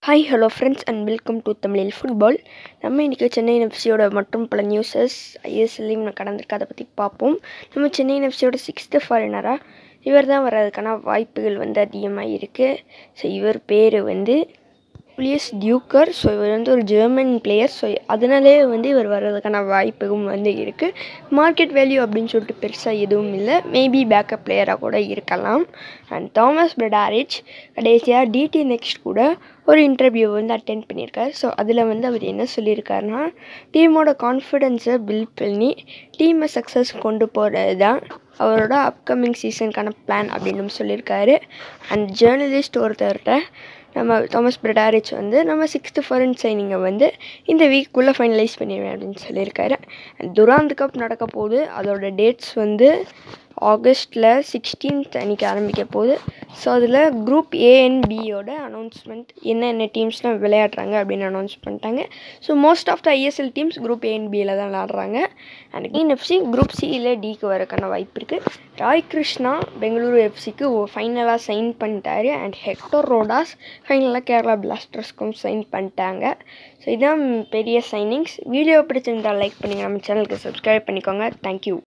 hi hello friends and welcome to தமிழில் football நம்ம இன்றைக்கி சென்னை எஃப்சியோட மற்றும் பல நியூஸஸ் ஐஎஸ்எல்லையும் கடந்திருக்கு அதை பற்றி பார்ப்போம் நம்ம சென்னை எஃப்சியோட சிக்ஸ்த்து ஃபாரினராக இவர் தான் வர்றதுக்கான வாய்ப்புகள் வந்து அதிகமாக இருக்குது ஸோ இவர் பேர் வந்து புலியஸ் டியூக்கர் ஸோ இவர் வந்து ஒரு ஜெர்மன் பிளேயர் ஸோ அதனாலே வந்து இவர் வர்றதுக்கான வாய்ப்புகளும் வந்து இருக்குது மார்க்கெட் வேல்யூ அப்படின்னு சொல்லிட்டு பெருசாக எதுவும் இல்லை மேபி பேக்கப் பிளேயராக கூட இருக்கலாம் அண்ட் தாமஸ் பிரடாரிச் கடைசியாக டிடி நெக்ஸ்ட் கூட ஒரு இன்டர்வியூ வந்து அட்டென்ட் பண்ணியிருக்காரு ஸோ அதில் வந்து அவர் என்ன சொல்லியிருக்காருன்னா டீமோட கான்ஃபிடென்ஸை பில்ட் பண்ணி டீமை சக்ஸஸ் கொண்டு போகிறது தான் அவரோட அப்கமிங் சீசனுக்கான பிளான் அப்படின்னு சொல்லியிருக்காரு அண்ட் ஜேர்னலிஸ்ட் ஒருத்தர்கிட்ட நம்ம தாமஸ் பிரடாரிச் வந்து நம்ம சிக்ஸ்த்து ஃபாரின் சைனிங்கை வந்து இந்த வீக்குள்ளே ஃபைனலைஸ் பண்ணிடுவேன் அப்படின்னு சொல்லியிருக்காரு அண்ட் துராந்த் கப் நடக்க போகுது அதோட டேட்ஸ் வந்து ஆகஸ்ட்டில் சிக்ஸ்டீன்த் அன்றைக்கி ஆரம்பிக்க போகுது ஸோ அதில் குரூப் ஏஎன்பியோட அனௌன்ஸ்மெண்ட் என்னென்ன டீம்ஸ்லாம் விளையாடுறாங்க அப்படின்னு அனௌன்ஸ் பண்ணிட்டாங்க so most of the ISL teams group ஏஎன்பியில் தான் விளாட்றாங்க அண்ட் கிங் எஃப்சி குரூப் சியில் டிக்கு வரக்கான வாய்ப்பு இருக்குது ராய் கிருஷ்ணா பெங்களூரு எஃப்சிக்கு ஃபைனலாக சைன் பண்ணிட்டாரு அண்ட் ஹெக்டோர் ரோடாஸ் ஃபைனலாக கேரளா பிளாஸ்டர்ஸ்க்கும் சைன் பண்ணிட்டாங்க ஸோ இதுதான் பெரிய சைனிங்ஸ் வீடியோ பிடிச்சிருந்தால் லைக் பண்ணுங்கள் நம்ம சேனலுக்கு சப்ஸ்கிரைப் பண்ணிக்கோங்க தேங்க்யூ